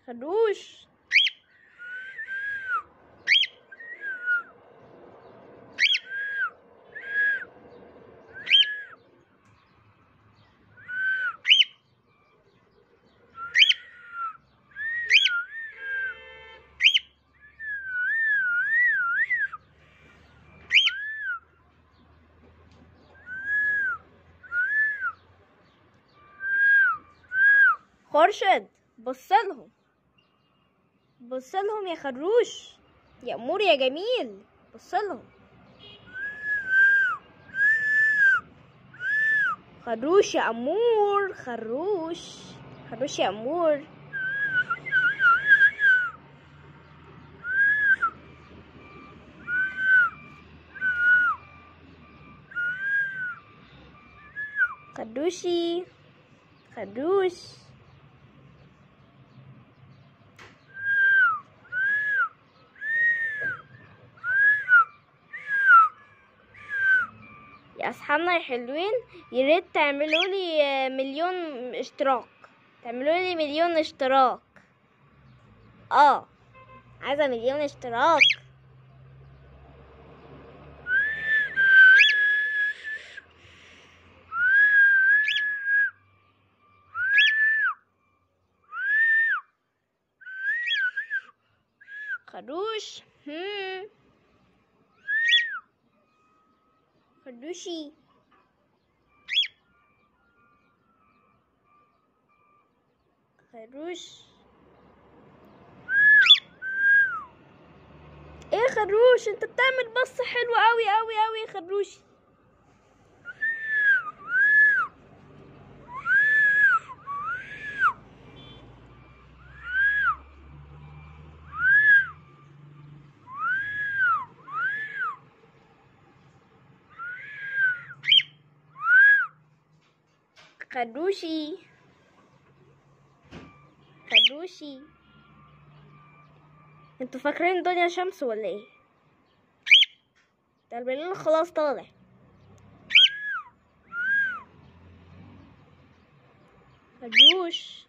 خدوش خورشد بصلهم بصلهم يا خروش يا أمور يا جميل بصلهم خروش يا أمور خروش خروش يا أمور خدوشي خدوش يا اصحابنا الحلوين يا ريت تعملوا لي آه، مليون اشتراك تعملوا لي مليون اشتراك اه عايزه مليون اشتراك خروش هم خدوشي خروش ايه يا خروش انت بتعمل بص حلو قوي قوي قوي يا خروش خدوشي خدوشي انتوا فاكرين الدنيا شمس ولا ايه ده البليل خلاص طالع خدوش